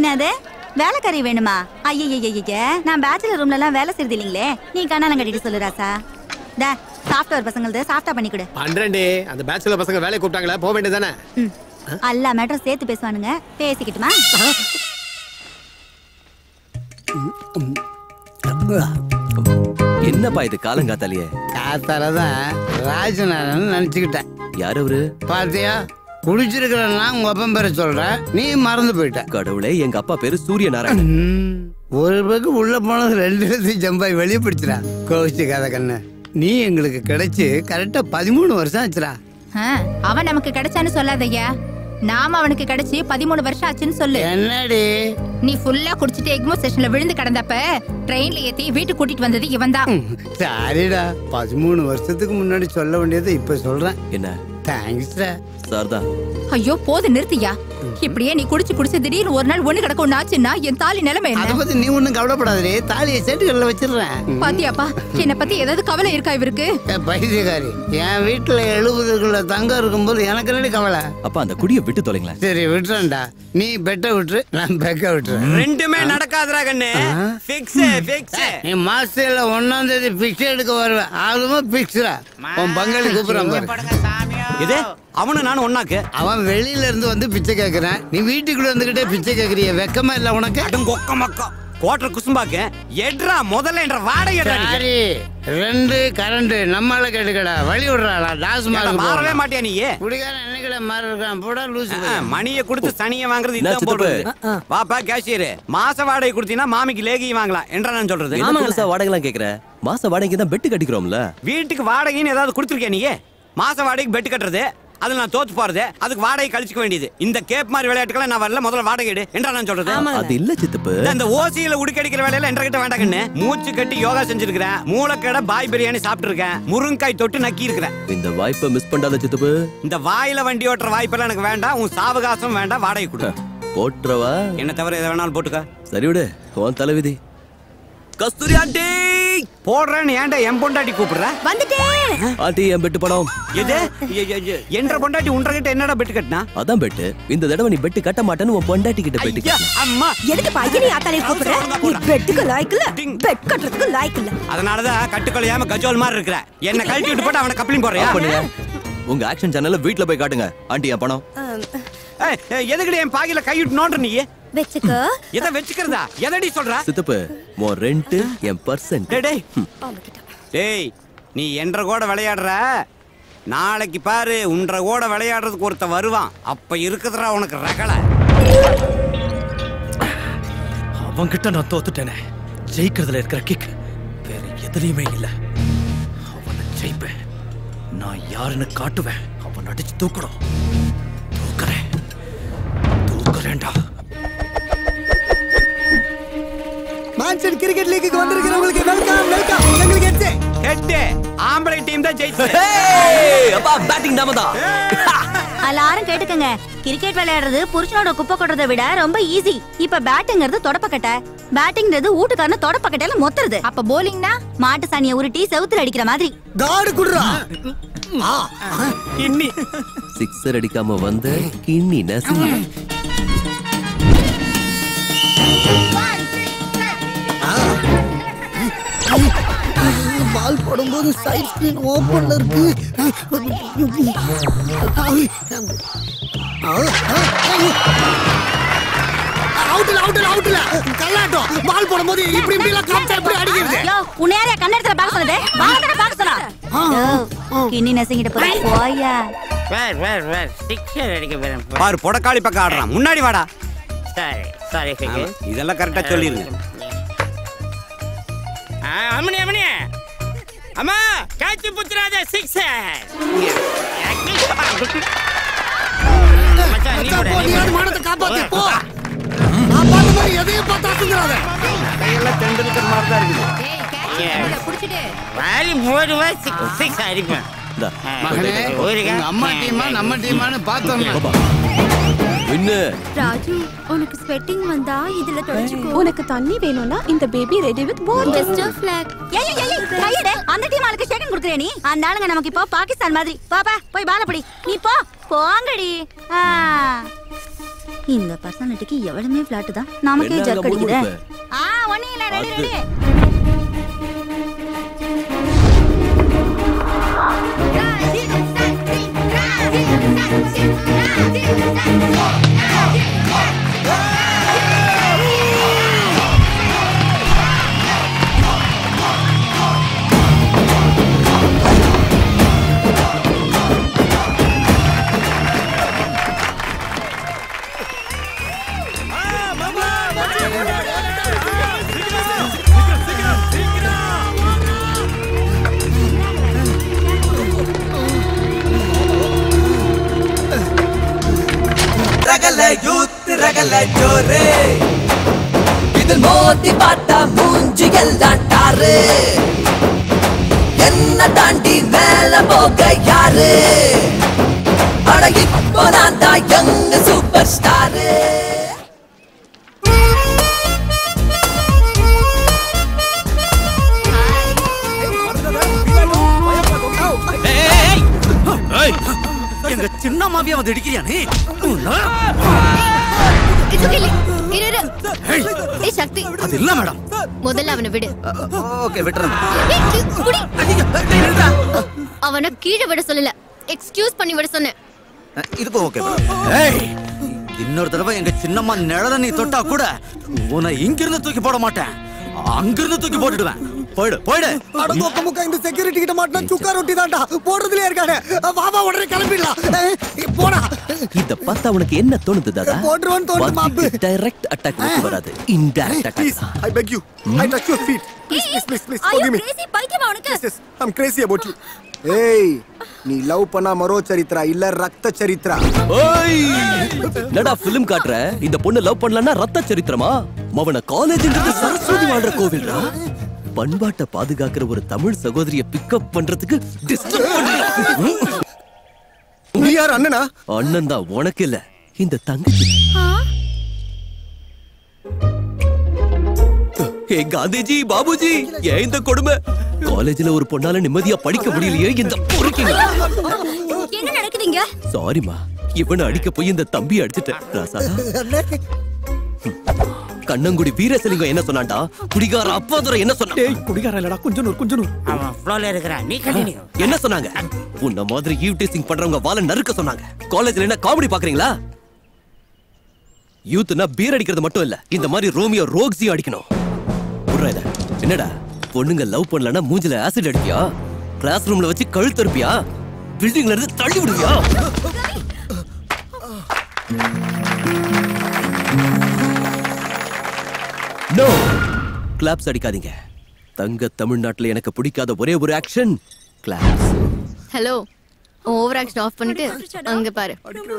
என்னது வேலைக்காரி வேணுமா ஐயய்யய்ய நான் பேச்சுலர் ரூம்ல எல்லாம் வேலை செய்யறது இல்லைங்களே நீ கண்ணாலம் கட்டிட்டு சொல்லு ராசா டா சாஃப்ட்வேர் பசங்களது சாஃப்டா பண்ணி கொடு பண்றேன்டி அந்த பேச்சுலர் பசங்க வேலையை கூப்பிட்டாங்களே போக வேண்டியதானே ம். எல்லா மேட்டரும் சேர்த்து பேசுவானுங்க பேசிக்கிட்டுமா என்னப்பா இது காலங்காத்தாலியே காத்தாலதான் ராஜநாதன் நினைச்சுக்கிட்டேன் யார் அவரு பாத்தியா குடிச்சிருக்கிறன்னா உங்க அப்பன் பேரை சொல்றேன் நீ மறந்து போயிட்ட கடவுளே எங்க அப்பா பேரு சூரிய நாராயணன் ம், ஒரு பக்கம் உள்ள போனது ரெண்டு இடத்தையும் ஜம்பாய் வெளியே பிடிச்சிடா கோவிச்சு கதை கண்ணு நீ எங்களுக்கு கிடைச்சு கரெக்டா பதிமூணு வருஷம் ஆச்சுடா ஆ, அவன் நமக்கு கிடைச்சான்னு சொல்லாதய்யா நாம அவனுக்கு கிடைச்சு பதிமூணு வருஷம் ஆச்சுன்னு சொல்லு என்னடி நீ ஃபுல்லா குடிச்சிட்டு எக்மோ ஸ்டேஷன்ல விழுந்து கிடந்தப்ப ட்ரெயின்ல ஏத்தி வீட்டுக்கு கூட்டிட்டு வந்தது இவன் தான் சாரிடா பதிமூணு வருஷத்துக்கு முன்னாடி சொல்ல வேண்டியதை இப்ப சொல்றேன் என்ன தேங்க்ஸ்டா சார்தான் ஐயோ போது நிறுத்தியா இப்படியே நீ குடிச்சு குடிச்சு திடீர்னு ஒரு நாள் ஒண்ணு கிடக்கும் ஆச்சுன்னா என் தாலி நிலைமை அத என்ன பத்தி நீ ஒண்ணும் கவலைப்படாதே தாலியை செட்டுகள்ல வச்சிடுறேன் பாத்தியாப்பா என்ன பத்தி ஏதாவது கவலை இருக்கா இவருக்கு ஏ, பைத்தியக்காரி என் வீட்டுல எழுபதுக்குள்ள தங்கம் இருக்கும்போது எனக்கு என்னடி கவலை அப்பா அந்த குடியை விட்டு தொலைங்களேன் சரி விட்டுறேன்டா நீ பெட்ட விட்டுரு நான் பெக்க விட்டுறேன் ரெண்டுமே நடக்காதுடா கண்ணு ஃபிக்ஸ் ஃபிக்ஸ் நீ மாசத்துல ஒன்னாம் தேதி பிக்ஸ் எடுக்க வருவேன் அதுவும் பிக்ஸ்டா உன் பங்காளி கூப்பிடுறான் பாரு இது அவனு நானும் ஒண்ணாக்கு அவன் வெளியில இருந்து வந்து பிச்சை கேக்குறான் நீ வீட்டுக்குள்ள இருந்துகிட்டே பிச்சை கேக்குறிய வெக்கமா இல்ல உனக்கு அடும் கொக்க மக்கம் கோட்டர் குசும்பாக்கு எட்ரா முதல்ல என்ற வாடகை சாரி ரெண்டு கரண்ட் நம்மால கேட்டுக்கடா வழி விடுறாளா டாஸ் மாறவே மார்க் மாட்டியா நீ குடிகாரன் என்னைக்கட மாறி இருக்கான் போடா லூசு ஆ, மணியை கொடுத்து சனியை வாங்குறது என்ன இதுதான் சித்தப்பு? போடுறது வாப்பா கேஷியர் மாச வாடகை கொடுத்தீங்கன்னா மாமிக்கு லேகி வாங்கலாம் என்றா நான் சொல்றது என்ன புதுசா வாடகைலாம் கேக்குற மாச வாடகைக்கு தான் பெட்டு கட்டிக்கிறோம்ல வீட்டுக்கு வாடகைன்னு ஏதாவது கொடுத்துருக்கியா நீ மாச வாடகைக்கு பெட்டு கட்டுறது அதுல நான் தோத்து போறது அதுக்கு வாடகை கழிச்சுக்க வேண்டியது இந்த கேப் மாதிரி விளையாட்டுகளை நான் வரல முதல்ல வாடகை எடு என்றா நான் சொல்றது அது இல்ல சித்தப்பு இந்த- இந்த ஓசியில உடுக்கடிக்கிற வேலையில என்ற கிட்ட வேண்டாங்கன்னு மூச்சு கட்டி யோகா செஞ்சிருக்கிறேன் மூளைக்கடை பாய் பிரியாணி சாப்பிட்டு இருக்கேன் முருங்காய் தொட்டு நக்கி இருக்கிறேன் இந்த வாய்ப்பை மிஸ் பண்ணாத சித்தப்பு இந்த வாயில வண்டி ஓட்டுற வாய்ப்பெல்லாம் எனக்கு வேண்டாம் உன் சாவகாசம் வேண்டாம் வாடகை கொடு போட்டுறவா என்ன தவிர எதை வேணாலும் போட்டுக்க சரி விடு உன் தலைவிதி கஸ்தூரி ஆண்டி போடுறேன்னு ஏன்டா என் பொண்டாட்டி கூப்பிடுற வந்துட்டேன் ஆண்டி என் பெட்டு படம் எது எ- எ- எ- என்ற பொண்டாட்டி உன்ற கிட்ட என்னடா பெட்டு கட்டினா அதான் பெட்டு இந்த தடவை நீ பெட்டு கட்ட மாட்டேன்னு உன் பொண்டாட்டி கிட்ட பெட்டு ஐயா, கட்டு அம்மா எதுக்கு பையனை ஆத்தாலே கூப்பிடுற நீ பெட்டுக்கு லாய்க்கு இல்ல டிங். பெட் கட்டுறதுக்கு லாய்க்கு இல்ல அதனாலதான் கட்டுக்கொள்ளையாம கஜோல் மாதிரி இருக்கிற என்ன கழட்டி விட்டு போட்டு அவனை கப்ளிங் போறியா ஆஃப் பண்ணுங்க உங்க ஆக்ஷன் சேனல்ல வீட்ல போய் காட்டுங்க ஆண்டி என் பணம் ஏய், ஏய், எதுக்குடி என் பாகில கை விட்டு நோண்டுற நீ வெச்சுக்கோ எதை வச்சுக்கிறதா எதடி சொல்ற சித்தப்பு உன் ரெண்ட் என் பர்சன்ட் டேய் டேய் டேய் நீ என்ற கூட விளையாடுற நாளைக்கு பாரு உன்ற கூட விளையாடுறதுக்கு ஒருத்த வருவான் அப்ப இருக்குதுடா உனக்கு ரகலை அவன்கிட்ட நான் தோத்துட்டேனே ஜெயிக்கிறதுல இருக்கிற கிக் வேற எதுலயுமே இல்ல அவனை ஜெயிப்பேன் நான் யாருன்னு காட்டுவேன் அவன் அடிச்சு தூக்கணும் தூக்குறேன் தூக்குறேன்டா மான்சன் கிரிக்கெட் லீக்குக்கு வந்திருக்கிறவங்களுக்கு வெல்கம் வெல்கம் எங்களுக்கு எடுத்து ஹெட் ஆம்பளை டீம் தான் ஜெயிச்சு அப்பா பேட்டிங் நாம தான் எல்லாரும் கேட்டுக்கங்க கிரிக்கெட் விளையாடுறது புருஷனோட குப்பை கொட்டுறதை விட ரொம்ப ஈஸி இப்ப பேட்டிங்கிறது தொடப்பக்கட்டை பேட்டிங்கிறது வீட்டுக்காரன தொடப்பக்கட்டையில மொத்துறது அப்ப போலிங்னா மாட்டு சாணியை உருட்டி செவுத்துல அடிக்கிற மாதிரி காடு குடுறா இன்னி சிக்ஸர் அடிக்காம வந்த கிண்ணி நசுங்கி பால் போடும்போது சைட் ஸ்கிரீன் ஓபன்ல இருக்கு அவுட்ல அவுட்ல அவுட்ல கல்லாட்டம் பால் போடும்போது இப்படி இப்படி எல்லாம் காமிச்சா எப்படி அடிக்கிறது யோ உன்னை யாரையா கண்ணெடுத்துல பாக்க சொன்னது பாக்கற பாக்க சொன்னா யோ, கிண்ணி நசுங்கிட்டு போற போயா வேர் வேர் வேர் சிக்ஸர் அடிக்க போறேன் பாரு புடக்காளி பக்கம் ஆடுறான் முன்னாடி வாடா சாரி சாரி ஆமா, இதெல்லாம் கரெக்டா சொல்லிருங்க அம்மனி அம்மனி அம்மா காய்ச்சி புத்துறாத சிக்ஸர் மச்சான் நீ மச்சான், கூட போ, நீ நீயாவது கூட. மானத்தை காப்பாத்து போ நான் பார்த்த மாதிரி எதையும் பார்த்தா அசந்துடாத கையெல்லாம் தெண்டுக்கிற மாதிரி தான் இருக்குது டேய் கேட்ச் குடிச்சிட்டு வாரி போடுவா சிக்ஸ் சிக்ஸ் அடிப்பேன் இந்தா, மகனே ஊருகா. உங்க அம்மா டீமா நம்ம டீமான்னு பார்த்தோம் பாப்பா. வின்னு ராஜு உனக்கு ஸ்வெட்டிங் வந்தா இதுல தொடச்சுக்கோ உனக்கு தண்ணி வேணும்னா இந்த பேபி ரெடி வித் போர் பெஸ்ட் ஆஃப் லக் ஏய் ஏய், ஏய் கையெடு அந்த டீம் ஆளுக்கு செகண்ட் குடுக்குறே நீ அந்த ஆளுங்க நமக்கு இப்போ பாகிஸ்தான் மாதிரி பாப்பா போய் பால படி நீ போ போங்கடி ஆ இந்த பர்சனாலிட்டிக்கு எவ்வளவுமே பிளாட் தான் நமக்கே என்ன ஜர்க் அடிக்குதே முறுமுறுப்பு? ஆ ஒண்ணு இல்ல ரெடி அது. ரெடி ரகல யூத் ரகல ஜோரே இதில் மோதி பார்த்தா மூஞ்சி எல்லாம் டாரு என்ன தாண்டி மேல போக யாரு அட இப்போ நான் தான் யங் சூப்பர் ஸ்டாரு எங்க சின்ன மாவியா வந்து இடிக்கிறியா நீ It's okay, li- இரு, இரு. ஏய், சக்தி அது இல்ல மேடம் முதல்ல அவனை விடு ஓகே விட்டுறேன் ஏய், கி- குடி. அவனை கீழே விட சொல்லல எக்ஸ்கியூஸ் பண்ணி விட சொன்னேன் இதுக்கும் ஓகே ஏய் இன்னொரு தடவை எங்க சின்னம்மா நிழல நீ தொட்டா கூட உன்னை இங்கிருந்து தூக்கி போட மாட்டேன் அங்கிருந்து தூக்கி போட்டுடுவேன் போயிடு போயிடு அட மொக்க முக்க இந்த செக்யூரிட்டி கிட்ட மாட்டினா சுக்கா ரொட்டி தான்டா போடுறதுலயே இருக்கானே வா வா உடனே கிளம்பிடலாம் ஏய், போடா இத பார்த்தா உனக்கு என்ன தோணுது தாதா போட்டுருவான்னு தோணுது மாப்பு டைரக்ட் அட்டாக் வராது indirect Please, attack I beg you. I touch your feet. Please, please, please, please, forgive me. பைத்தியமா உனக்கு Yes, yes, I'm crazy about you. ஏய் நீ லவ் பண்ணா மரோ சரித்ரா இல்ல ரத்த சரித்ரா ஓய் என்னடா பிலிம் காட்டுற இந்த பொண்ணு லவ் பண்ணலன்னா ரத்த சரித்திரமா மவன காலேஜ்ன்றது சரஸ்வதி வாழ்ற கோவில்ரா பண்பாட்டை பாதுகாக்கிற ஒரு தமிழ் சகோதரிய பிக்கப் பண்றதுக்கு disturb பண்றியா? நீ யார் அண்ணனா அண்ணன் தான் உனக்கு இல்ல இந்த தங்கச்சி ஏ காந்திஜி பாபுஜி ஏன் இந்த கொடுமை காலேஜ்ல ஒரு பொண்ணால நிம்மதியா படிக்க முடியலையே இந்த பொறுக்கிங்க என்ன நடக்குதுங்க சாரிமா இவனை அடிக்க போய் இந்த தம்பி அடிச்சிட்டேன் ராசா கண்ணங்குடி வீரசலிங்கம் என்ன சொன்னான்டா குடிகார அப்பாதுரை என்ன சொன்னா குடிகார இல்லடா கொஞ்சம் நூறு கொஞ்சம் நூறு அவன் ஃப்ளோல இருக்கிறான் நீ கண்டினியூ என்ன சொன்னாங்க உன்ன மாதிரி ஈவ் டீசிங் பண்றவங்க வாழ நறுக்க சொன்னாங்க காலேஜ்ல என்ன காமெடி பாக்குறீங்களா யூத்னா பீர் அடிக்கிறது மட்டும் இல்ல இந்த மாதிரி ரோமியோ ரோக்ஸியும் அடிக்கணும் விட்றா இத. என்னடா பொண்ணுங்க லவ் பண்ணலன்னா மூஞ்சில ஆசிட் அடிப்பியா கிளாஸ் ரூம்ல வச்சு கழுத்து இருப்பியா பில்டிங்ல இருந்து தள்ளி விடுவியா நோ கிளாப்ஸ் அடிக்காதீங்க தங்க தமிழ்நாட்டுல எனக்கு பிடிக்காத ஒரே ஒரு action claps hello over action off பண்ணிட்டு அங்க பாரு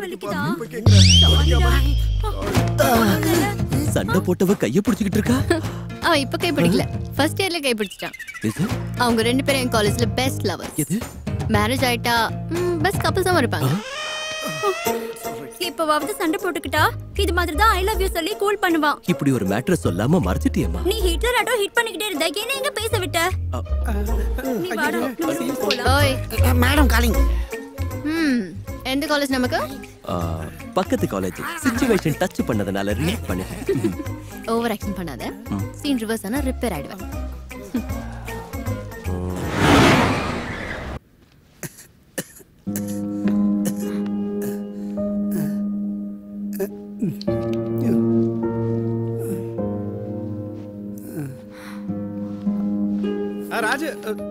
சண்டை போட்டவ கைய பிடிச்சுக்கிட்டு இருக்கா அவன் இப்ப கை பிடிக்கல ஃபர்ஸ்ட் இயர்ல கை பிடிச்சிட்டான் இது அவங்க ரெண்டு பேரும் என் காலேஜ்ல பெஸ்ட் லவர்ஸ் எது மேரேஜ் ஆயிட்டா பெஸ்ட் கப்பல்ஸ் தான் இருப்பாங்க இப்பவாவது சண்டை போட்டுக்கிட்டா இது மாதிரி தான் ஐ லவ் யூ சொல்லி கூல் பண்ணுவான் இப்படி ஒரு மேட்ரை சொல்லாம மறைச்சிட்டியம்மா நீ ஹிட்லர் ஆட்டோ ஹிட் பண்ணிக்கிட்டே இருந்த என்ன எங்க பேச விட்ட நீ வாடா நம்ம room போலாம். ஓய் மேடம் காலிங் ம் எந்த காலேஜ் நமக்கு ஆ, பக்கத்து காலேஜ் சிச்சுவேஷன் டச் பண்ணதுனால ரியாக்ட் பண்ணிட்டேன் ஓவர் ஆக்ஷன் பண்ணாத சீன் ரிவர்ஸ் ஆனா ரிப்பேர் ஆயிடுவேன் ராஜு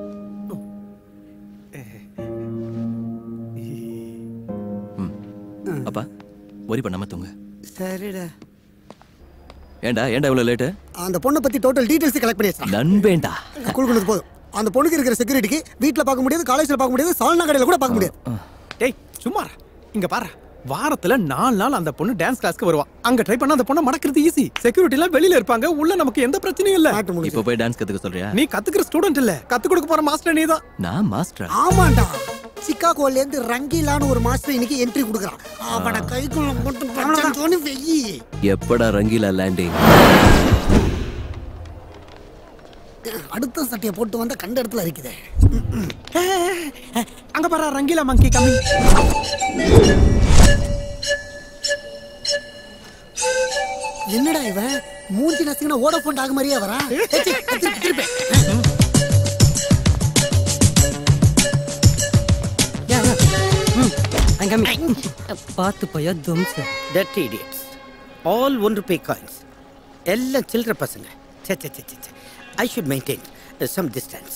அப்பா ஒரி பண்ணாம தூங்க சரிடா ஏன்டா ஏன்டா இவ்வளவு லேட்டு அந்த பொண்ணை பத்தி டோட்டல் டீடைல்ஸ் கலெக்ட் பண்ணியாச்சு நண்பேண்டா கொடுக்கறது போதும் அந்த பொண்ணுக்கு இருக்கிற செக்யூரிட்டிக்கு வீட்ல பார்க்க முடியாது காலேஜ்ல பார்க்க முடியாது சால்னா கடையில கூட பார்க்க முடியாது டேய் சும்மா இரு. இங்க பாரு வாரத்துல நாலு நாள் அந்த பொண்ணு டான்ஸ் கிளாஸ்க்கு வருவா அங்க ட்ரை பண்ணா அந்த பொண்ணை மடக்கிறது ஈஸி செக்யூரிட்டி எல்லாம் வெளியில இருப்பாங்க உள்ள நமக்கு எந்த பிரச்சனையும் இல்ல இப்ப போய் டான்ஸ் கத்துக்க சொல்றியா நீ கத்துக்கிற ஸ்டூடெண்ட் இல்ல கத்து கொடுக்க போற மாஸ்டர் நீ தான் நான் மாஸ்டர் ஆமாண்டா சிக்காகோல இருந்து ரங்கிலான்னு ஒரு மாஸ்டர் இன்னைக்கு என்ட்ரி கொடுக்குறான் அவன கைக்குள்ள போட்டு பச்சை வெயி எப்படா ரங்கீலா லேண்டிங் அடுத்த சட்டையை போட்டு வந்த கண்ட இடத்துல இருக்குதே அங்க பாரு ரங்கீலா மங்கி கம்மி என்னடா இவன் மூஞ்சி நசுங்கின ஓட போன் ஆக மாதிரியே வரா திருப்பி பார்த்து பையா thumbs that idiots all one rupee coins எல்லாம் சில்லற பசங்க சே சே சே சே I should maintain some distance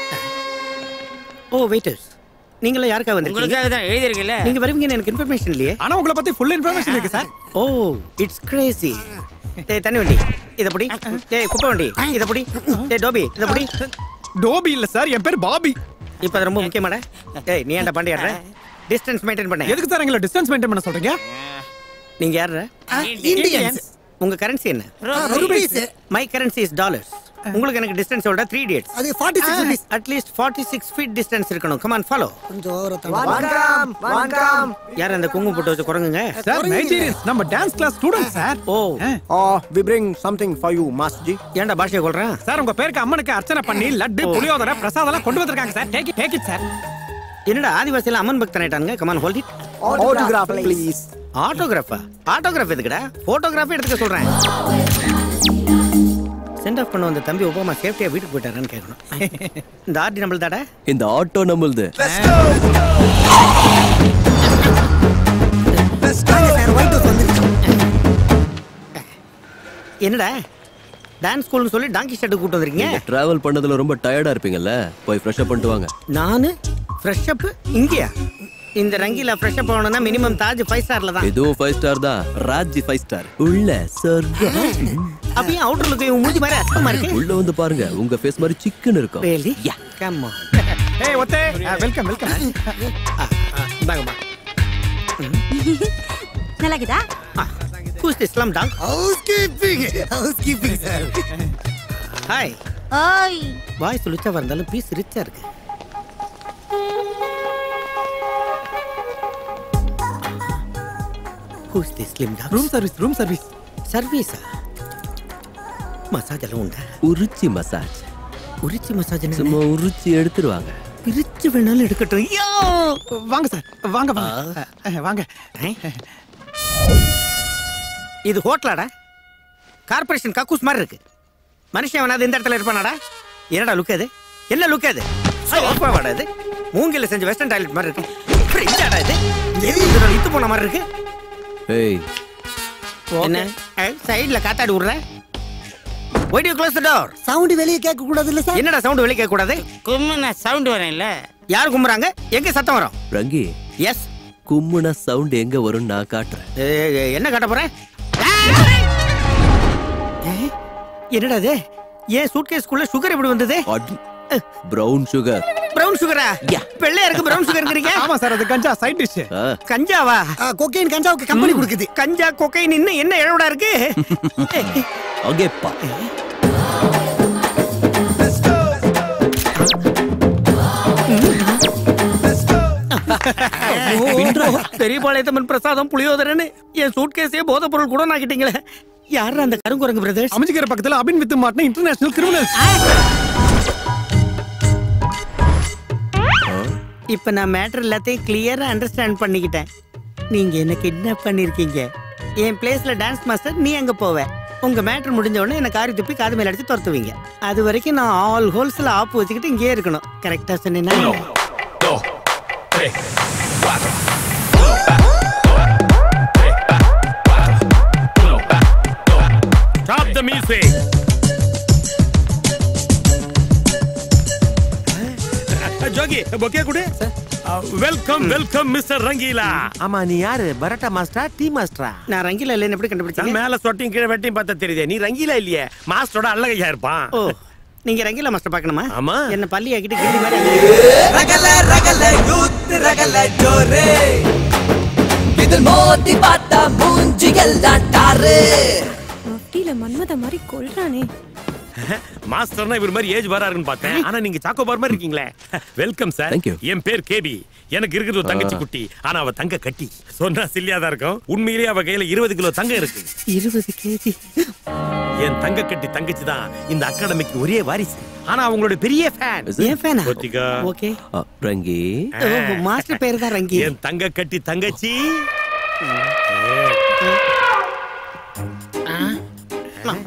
oh waiters நீங்களா யாருக்கா வந்திருக்கீங்க உங்களுக்காக தான் எழுதிருக்கீல்ல? நீங்க வருவீங்கன்னு எனக்கு இன்ஃபர்மேஷன் இல்லையே ஆனா உங்களை பத்தி ஃபுல் இன்ஃபர்மேஷன் இருக்கு சார் ஓ இட்ஸ் கிரேசி டேய் தண்ணி வண்டி இத புடி டேய் குப்பை வண்டி இத புடி டேய் டோபி இத புடி டோபி இல்ல சார் என் பேர் பாபி இப்போ அது ரொம்ப முக்கியமாடா டேய் நீ ஏன்டா பாண்டி ஆடுற டிஸ்டன்ஸ் மெயின்டைன் பண்ண எதுக்கு சார் எங்களை டிஸ்டன்ஸ் மெயின்டைன் பண்ண சொல்றீங்க நீங்க யாரு Indians. உங்க கரன்சி என்ன rupees. My currency is dollars உங்களுக்கு எனக்கு டிஸ்டன்ஸ் விட த்ரீ டேட்ஸ் அது 46 rupees. At least forty six feet distance இருக்கணும் கமான் ஃபாலோ கொஞ்சம் ஓரத்தம் வணக்கம், வணக்கம். யார் அந்த குங்குமம் போட்டு வச்சு குரங்குங்க சார் நைஜீரியன்ஸ் நம்ம dance class student sir oh we bring something for you master ji ஏன்டா பாஷையை கொள்றேன் சார் உங்க பேருக்கு அம்மனுக்கு அர்ச்சனை பண்ணி லட்டு ஓ. புளியோதரை பிரசாதம் எல்லாம் கொண்டு வந்திருக்காங்க sir take it take it sir என்னடா ஆதிவாசியில அம்மன் பக்தன் ஆயிட்டாங்க come on hold it Autograph, please. ஆட்டோகிராஃபா ஆட்டோகிராஃப் எதுக்குடா போட்டோகிராஃபி எடுத்துக்க சொல்றேன் சென்ட் ஆஃப் பண்ண வந்த தம்பி ஒபாமா சேஃப்டியா வீட்டுக்கு போயிட்டாருன்னு கேட்கணும் இந்த ஆர்டி நம்மள் தாடா இந்த ஆட்டோ நம்மளுது என்னடா டான்ஸ் ஸ்கூல்னு சொல்லி டாங்கி ஷெட்டு கூட்டு வந்திருக்கீங்க டிராவல் பண்ணதுல ரொம்ப டயர்டா இருப்பீங்கல்ல போய் ஃப்ரெஷ் அப் பண்ணிட்டு வாங்க நானு ஃப்ரெஷ் அப் இங்கேயா இந்த ரங்கில ஃப்ரெஷ் அப் ஆகணும்னா மினிமம் தாஜ் ஃபைவ் ஸ்டார்ல தான் இதுவும் ஃபைவ் ஸ்டார் தான் ராஜ் ஃபைவ் ஸ்டார் உள்ள சொர்க்கம் அப்பயும் அவுட்டர் லுக் இவன் மூஞ்சி மாதிரி அஸ்தமா இருக்கு உள்ள வந்து பாருங்க உங்க ஃபேஸ் மாதிரி சிக்கன் இருக்கும் really கம் ஆன் ஏய் ஒத்தே வெல்கம் வெல்கம் இந்தாங்கம்மா நல்லா இருக்குதா who's this slum dog house keeping house keeping sir hi ஓய் வாய்ஸ் லுச்சா இருந்தாலும் பீஸ் ரிச்சா இருக்கு who's this slim dog room service room service சர்வீஸா மசாஜ் எல்லாம் உண்டா உரிச்சி மசாஜ் உரிச்சி மசாஜ் சும்மா உரிச்சி எடுத்துருவாங்க பிரிச்சு வேணாலும் எடுக்கட்டும் ஐயோ! வாங்க சார் வாங்க வாங்க அஹ், வாங்க இது ஹோட்டலாடா கார்பரேஷன் கக்கூஸ் மாதிரி இருக்கு மனுஷன் வேணாது இந்த இடத்துல இருப்பானாடா என்னடா லுக் அது என்ன லுக் அது சோஃபாவாடா இது மூங்கில செஞ்ச வெஸ்டர்ன் டாய்லெட் மாதிரி இருக்கு ஃப்ரிட்ஜாடா இது எது இதுல இத்து போன மாதிரி இருக்கு ஏய் என்ன சைடுல காத்தாடி விடுற Why do you close the door? Sound வெளிய கேட்க கூடாது இல்ல சார் என்னடா சவுண்ட் வெளிய கேட்க கூடாது கும்முன சவுண்ட் வரேன்ல யார் கும்புறாங்க எங்க சத்தம் வரும் ரங்கி எஸ் கும்முன சவுண்ட் எங்க வரும்னு நான் காட்டுறேன் என்ன காட்ட போற ஏய், என்னடா இது ஏன் சூட்கேஸ்க்குள்ள சுகர் எப்படி வந்தது பிரவுன் சுகர் பிரவுன் சுகரா வெள்ளையா இருக்கு பிரவுன் சுகர்ங்கறீங்க ஆமா சார் அது கஞ்சா சைட் டிஷ் கஞ்சாவா கொக்கைன் கஞ்சாவுக்கு கம்பெனி கொடுக்குது கஞ்சா கொக்கைன் இன்னும் என்ன இழவடா இருக்கு அங்கேப்பா பெரிய பாளையத்தம்மன் பிரசாதம் புளியோதரன்னு என் சூட்கேஸே போதைப் பொருள் கூட நாக்கிட்டீங்களே யாரு அந்த கருங்குரங்கு பிரதர்ஸ் அமைஞ்சிக்கிற பக்கத்துல அபின் வித்து மாட்டின இன்டர்நேஷனல் கிரிமினல்ஸ் இப்ப நான் மேட்டர் எல்லாத்தையும் கிளியரா அண்டர்ஸ்டாண்ட் பண்ணிக்கிட்டேன் நீங்க என்ன கிட்னாப் பண்ணிருக்கீங்க என் பிளேஸ்ல டான்ஸ் மாஸ்டர் நீ அங்க போவ உங்க மேட்டர் முடிஞ்ச உடனே என்ன காரி துப்பி காது மேல அடிச்சு துரத்துவீங்க அது வரைக்கும் நான் ஆல் ஹோல்ஸ்ல ஆப்பு வச்சுக்கிட்டு இங்கேயே இருக்கணும் கரெக்டா சொன்னேன்னா Stop the music. Jogi bouquet கொடு வெல்கம் வெல்கம் மிஸ்டர் ரங்கீலா ஆமா நீ யாரு பரோட்டா மாஸ்டரா டீ மாஸ்டரா நான் ரங்கில இல்லைன்னு எப்படி நான் கண்டுபிடிச்சீங்க மேல சொட்டியும் கீழே வெட்டியும் பார்த்தா தெரியுதே நீ ரங்கீலா இல்லையே மாஸ்டரோட அல்லகையா இருப்பான் ஓ நீங்க ரங்கில மாஸ்டர் பார்க்கணுமா ஆமா என்ன பள்ளி ஆக்கிட்டு கிள்ளி மாதிரி ரகல ரகல யூத் ரகல ஜோரே இதில் மோதி பார்த்தா மூஞ்சிகள் தான் டாரு மஃப்டியில மன்மத மாதிரி கொல்றானே மாஸ்டர்னா இவர் மாதிரி ஏஜ் பாரா இருக்குன்னு பார்த்தேன் ஆனா நீங்க சாக்கோ பார் மாதிரி இருக்கீங்களே வெல்கம் சார் Thank you. என் பேர் கேபி எனக்கு இருக்கிறது ஒரு தங்கச்சி குட்டி ஆனா அவ தங்க கட்டி சொன்னா சில்லியா தான் இருக்கும் உண்மையிலேயே அவ கையில இருபது கிலோ தங்கம் இருக்கு இருபது கேஜி என் தங்க கட்டி தங்கச்சி தான் இந்த அகாடமிக்கு ஒரே வாரிசு ஆனா அவங்களோட பெரிய ஃபேன் ஏன் ஃபேனா ஒத்திகா ஓகே ஆ, ரங்கி மாஸ்டர் பேர் தான் ரங்கி என் தங்க கட்டி தங்கச்சி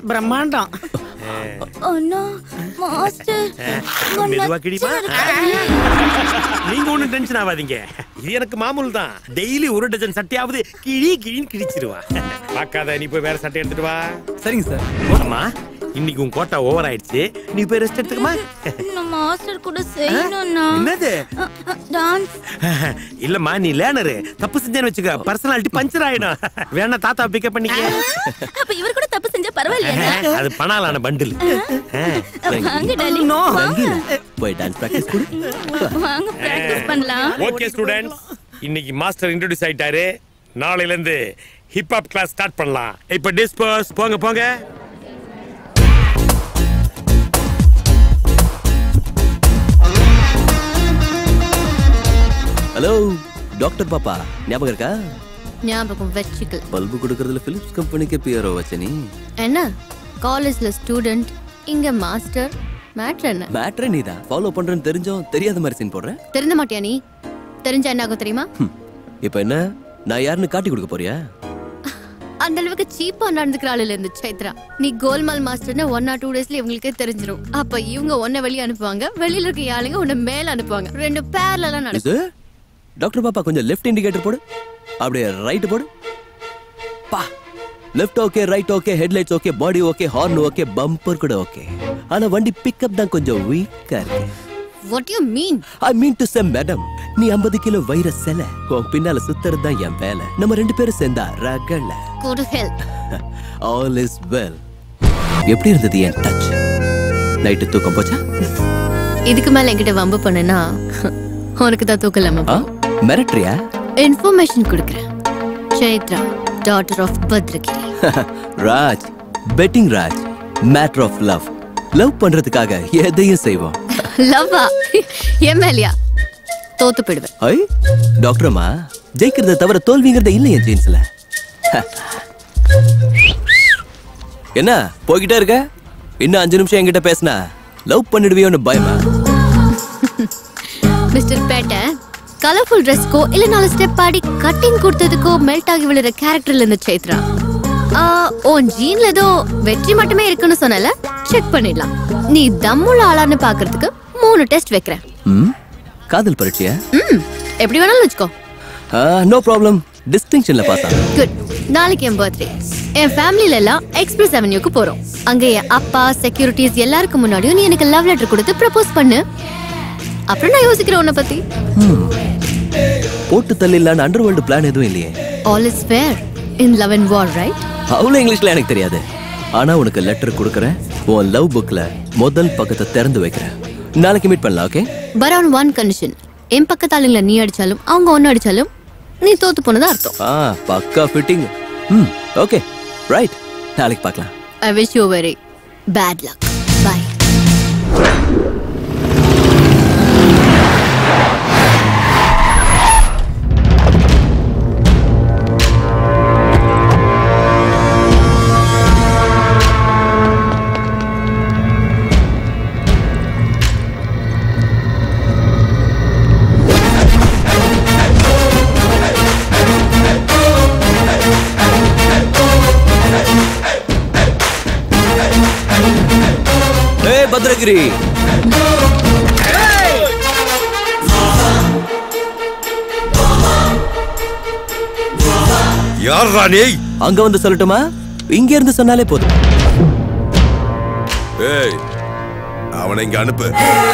பிரம்மாண்டம் அண்ணா மாஸ்டர் மெதுவா கிடிமா நீங்க ஒண்ணும் டென்ஷன் ஆகாதீங்க இது எனக்கு மாமூல் தான் டெய்லி ஒரு டஜன் சட்டையாவது கிழி கிழின்னு கிழிச்சிருவா பார்க்காத நீ போய் வேற சட்டை எடுத்துட்டு வா சரிங்க சார் அம்மா இன்னைக்கு உன் கோட்டா ஓவர் ஆயிடுச்சு நீ போய் ரெஸ்ட் எடுத்துக்கமா நான் மாஸ்டர் கூட செய்யணும்னா என்னது டான்ஸ் இல்லம்மா நீ லேனரு தப்பு செஞ்சேன்னு வச்சுக்க பர்சனாலிட்டி பஞ்சர் ஆயிடும் வேணா தாத்தா பிக்கப் பண்ணிக்க அப்ப இவர் கூட தப்பு செஞ்சா பரவாயில்லையா அது பணாலான பண்டில் வாங்க டார்லிங் ரங்கீலா, போய் டான்ஸ் பிராக்டிஸ் கொடு வாங்க பிராக்டிஸ் பண்ணலாம் ஓகே ஸ்டூடெண்ட்ஸ் இன்னைக்கு மாஸ்டர் இன்ட்ரோடியூஸ் ஆயிட்டாரு நாளையில இருந்து ஹிப் ஹாப் கிளாஸ் ஸ்டார்ட் பண்ணலாம் இப்ப டிஸ்பர்ஸ் போங்க போங்க ஹலோ டாக்டர் பாப்பா ஞாபகம் இருக்கா ஞாபகம் வச்சுக்கல பல்பு கொடுக்கறதுல பிலிப்ஸ் கம்பெனிக்கு பியரோ வச்ச நீ என்ன காலேஜ்ல ஸ்டூடெண்ட் இங்க மாஸ்டர் மேட்ரு என்ன மேட்ரே நீதான் ஃபாலோ பண்றேன்னு தெரிஞ்சும் தெரியாத மாதிரி சீன் போடுறேன் தெரிஞ்ச மாட்டியா நீ தெரிஞ்சா என்ன ஆகும் தெரியுமா இப்போ என்ன நான் யாருன்னு காட்டி கொடுக்க போறியா அந்த அளவுக்கு சீப்பா நடந்துக்கிற ஆளுல இருந்து சைத்ரா நீ கோல்மால் மாஸ்டர்னு ஒன் ஆர் டூ டேஸ்ல இவங்களுக்கே தெரிஞ்சிரும் அப்ப இவங்க உன்னை வெளிய அனுப்புவாங்க வெளியில இருக்க ஆளுங்க உன்னை மேல அனுப்புவாங்க ரெண்டு பேர்ல எல்லாம் இது நடக்கும் டாக்டர் பாப்பா கொஞ்சம் லெஃப்ட் இண்டிகேட்டர் போடு அப்படியே ரைட் போடு பா left okay right okay headlights okay body okay horn okay bumper கூட ஓகே ஆனா வண்டி பிக்கப் தான் கொஞ்சம் வீக்கா இருக்கு what you mean I mean to say madam நீ 50 கிலோ வைர செல உன் பின்னால சுத்துறது தான் என் வேலை நம்ம ரெண்டு பேரும் சேர்ந்தா ரகல go to hell all is well எப்படி இருந்தது என் டச் நைட்டு தூக்கம் போச்சா இதுக்கு மேல என்கிட்ட வம்பு பண்ணுனா உனக்கு தான் தூக்கலாமா ஆ மிரட்டுறியா இன்ஃபர்மேஷன் கொடுக்குறேன் Chaitra daughter of Bhadragiri Raj betting Raj matter of love love பண்றதுக்காக எதையும் செய்வோம் லவ்வா என் மேலையா தோத்து போயிடுவேன் ஐ டாக்டரம்மா ஜெயிக்கிறத தவிர தோல்விங்கிறத இல்லை என் ஜீன்ஸ்ல என்ன போய்கிட்டே இருக்க இன்னும் அஞ்சு நிமிஷம் என்கிட்ட பேசினா லவ் பண்ணிடுவியோன்னு பயமா மிஸ்டர் பேட்ட கலர்ஃபுல் ட்ரெஸ்க்கோ இல்ல நாலு ஸ்டெப் ஆடி கட்டிங் கொடுத்ததுக்கோ மெல்ட் ஆகி விழுற கேரக்டர்ல இருந்த சைத்ரா ஆ, உன் ஜீன்ல ஏதோ வெற்றி மட்டுமே இருக்குன்னு சொன்னல செக் பண்ணிடலாம் நீ தம்முள்ள ஆளான்னு பாக்குறதுக்கு மூணு டெஸ்ட் வைக்கிறேன் ம் காதல் பரீட்சையா ம் எப்படி வேணாலும் வச்சுக்கோ நோ ப்ராப்ளம் டிஸ்டிங்ஷன்ல பாஸ் ஆகும் குட் நாளைக்கு என் பர்த்டே என் ஃபேமிலில எல்லாம் எக்ஸ்பிரஸ் அவென்யூக்கு போறோம் அங்க என் அப்பா செக்யூரிட்டிஸ் எல்லாருக்கும் முன்னாடியும் நீ எனக்கு லவ் லெட்டர் கொடுத்து ப்ரப்போஸ் பண்ணு அப்புறம் நான் யோசிக்கிறேன் உன்னை பத்தி போட்டு தள்ளிடலான்னு அண்டர் வேர்ல்டு பிளான் எதுவும் இல்லையே all is fair in love and war right அவ்வளோ இங்கிலீஷ்ல எனக்கு தெரியாது ஆனா உனக்கு லெட்டர் கொடுக்குறேன் உன் லவ் புக்ல முதல் பக்கத்தை திறந்து வைக்கிறேன் நாளைக்கு மீட் பண்ணலாம் okay but on one condition என் பக்கத்து ஆளுங்களை நீ அடிச்சாலும் அவங்க ஒன்னு அடிச்சாலும் நீ தோத்து போனதா அர்த்தம் ஆ பக்கா ஃபிட்டிங் ம் ஓகே ரைட் நாளைக்கு பார்க்கலாம் I wish you very bad luck bye ஏய் பத்ரகிரி யார்ரா நீ அங்க வந்து சொல்லட்டுமா இங்க இருந்து சொன்னாலே போதும் ஏய் அவனை இங்க அனுப்பு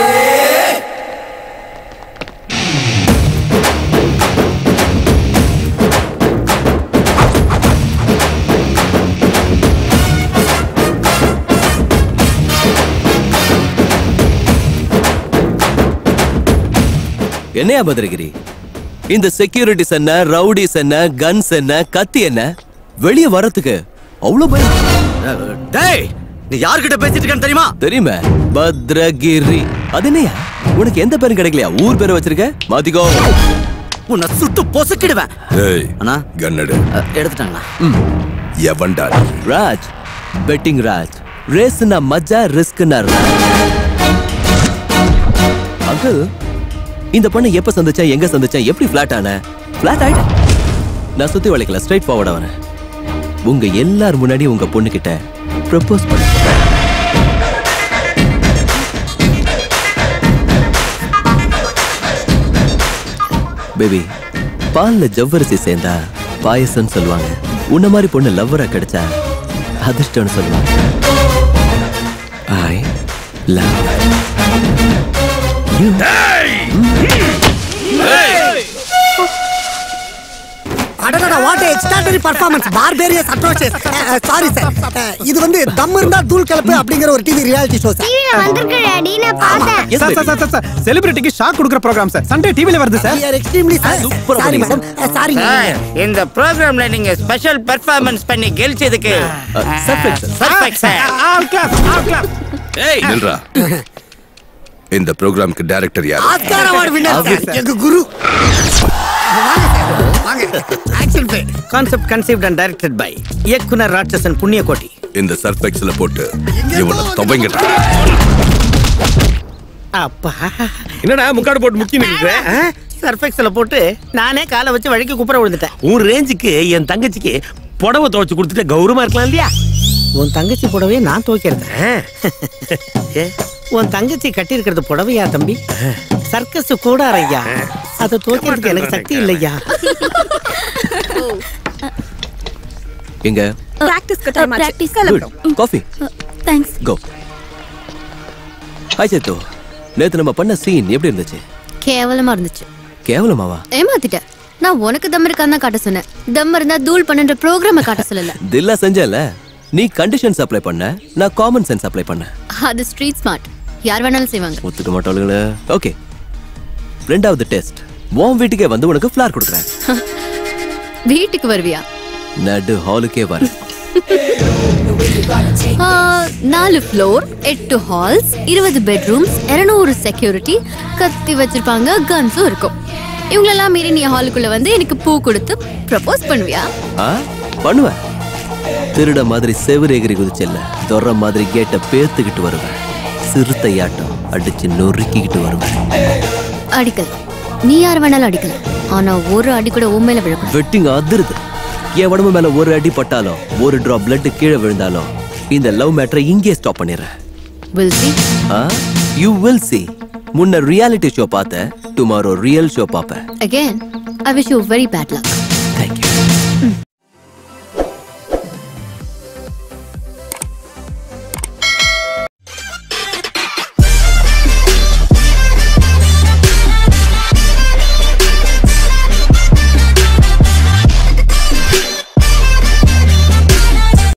என்னையா பத்ரகிரி இந்த செக்யூரிட்டிஸ் என்ன ரவுடிஸ் என்ன கன்ஸ் என்ன கத்தி என்ன வெளியே வரதுக்கு அவ்வளவு பயம் டேய் நீ யார்கிட்ட பேசிட்டு இருக்கேன்னு தெரியுமா தெரியுமே பத்ரகிரி அது என்னையா உனக்கு எந்த பேரும் கிடைக்கலையா ஊர் பேரை வச்சிருக்க மாத்திக்கோ உன்னை சுட்டு பொசுக்கிடுவேன் ஏய் அண்ணா கன்னடு எடுத்துட்டாங்களா எவன்டா ராஜ் பெட்டிங் ராஜ் ரேஸ்னா மஜா ரிஸ்க்னா அங்கிள் இந்த பொண்ணை எப்ப சந்திச்சேன் எங்க சந்திச்சேன் எப்படி ஃபிளாட் ஆன ஃபிளாட் ஆயிட்டேன் நான் சுத்தி வளைக்கல ஸ்ட்ரைட் ஃபார்வர்டா வரேன் உங்க எல்லார் முன்னாடி உங்க பொண்ணு கிட்ட ப்ரப்போஸ் பண்ண பேபி பால்ல ஜவ்வரிசி சேர்ந்தா பாயசம்னு சொல்லுவாங்க உன்ன மாதிரி பொண்ணு லவ்வரா கிடைச்சா அதிர்ஷ்டம்னு சொல்லுவாங்க ஐ லவ் யூ அடடா what extraordinary performance barbarious atrocious sorry sir இது வந்து தம் இருந்தா தூள் கலப்பு அப்படிங்கிற ஒரு டிவி ரியாலிட்டி ஷோ சார் வந்திருக்கு டாடி நான் பார்த்தேன் சார் சார் சார் சார் செலிபிரிட்டிக்கு ஷாக் கொடுக்குற ப்ரோக்ராம் சார் சண்டே டிவில வருது sir extremely sorry madam sorry sir, இந்த ப்ரோக்ராம்ல நீங்க ஸ்பெஷல் பெர்ஃபார்மன்ஸ் பண்ணி கெலிச்சதுக்கு Perfect, sir. நில்றா இந்த ப்ரோக்ராம்க்கு டைரக்டர் யார் ஆஸ்கார் அவார்டு வின்னர் எங்க குரு ஆக்ஷன் பே concept conceived and directed by இயக்குனர் ராட்சசன் புண்ணியகோட்டி இந்த சர்ஃபெக்ஸ்ல போட்டு இவனை துவங்கிட்டா அப்பா என்னடா முக்காடு போட்டு முக்கி நிக்கிறேன் சர்ஃபெக்ஸ்ல போட்டு நானே காலை வச்சு வழிக்கு குப்புற விழுந்துட்டேன் உன் ரேஞ்சுக்கு என் தங்கச்சிக்கு புடவை துவைச்சு கொடுத்துட்டு கௌரவமா இருக்கலாம் இல்லையா உன் தங்கச்சி புடவையை நான் துவைக்கிறது உன் தங்கச்சி கட்டி இருக்கிறது புடவையா தம்பி சர்க்கஸ் கூட ஐயா அதை துவைக்கிறதுக்கு எனக்கு சக்தி இல்லையா எங்க பிராக்டிஸ் டைம் ஆச்சு practice. கிளம்புறோம் காஃபி தேங்க்ஸ் கோ ஹாய் சேத்து நேத்து நம்ம பண்ண சீன் எப்படி இருந்துச்சு கேவலமா இருந்துச்சு கேவலமாவா ஏமாத்திட்ட நான் உனக்கு தம் இருக்கான்னு தான் காட்ட சொன்னேன் தம் இருந்தா தூள் பண்ணுன்ற ப்ரோக்ராம காட்ட சொல்லல தில்லா செஞ்சல நீ கண்டிஷன்ஸ் அப்ளை பண்ண நான் காமன் சென்ஸ் அப்ளை பண்ணேன் அது ஸ்ட்ரீட் ஸ்மார்ட் யார் வேணாலும் செய்வாங்க ஒத்துக்க மாட்டாளுங்களே ஓகே ரெண்டாவது டெஸ்ட் உன் வீட்டுக்கே வந்து உனக்கு ஃபிளார் கொடுக்குறேன் வீட்டுக்கு வருவியா நடு ஹாலுக்கே வர ஆ, நாலு ஃப்ளோர் எட்டு ஹால்ஸ் இருபது பெட்ரூம்ஸ் இருநூறு செக்யூரிட்டி கத்தி வச்சிருப்பாங்க கன்ஸும் இருக்கும் இவங்களெல்லாம் மீறி நீ ஹாலுக்குள்ள வந்து எனக்கு பூ கொடுத்து ப்ரப்போஸ் பண்ணுவியா ஆ பண்ணுவேன் திருட மாதிரி செவுரு எகிரி குதிச்சல்ல தொற மாதிரி கேட்ட பேத்துக்கிட்டு வருவேன் சிறுத்தையாட்டம் அடிச்சு நொறுக்கிக்கிட்டு வருவேன் அடிக்கலாம் நீ யார் வேணாலும் அடிக்கலாம் ஆனா ஒரு அடி கூட உன் மேல விழக்கூடாது வெட்டிங் அதிருது என் உடம்பு மேல ஒரு அடி பட்டாலும் ஒரு டிராப் blood கீழே விழுந்தாலும் இந்த லவ் மேட்டரை இங்கே ஸ்டாப் பண்ணிடுறேன் வில் see ஆ யூ வில் see முன்ன ரியாலிட்டி ஷோ பார்த்த டுமாரோ ரியல் ஷோ பார்ப்பேன் again i wish you very bad luck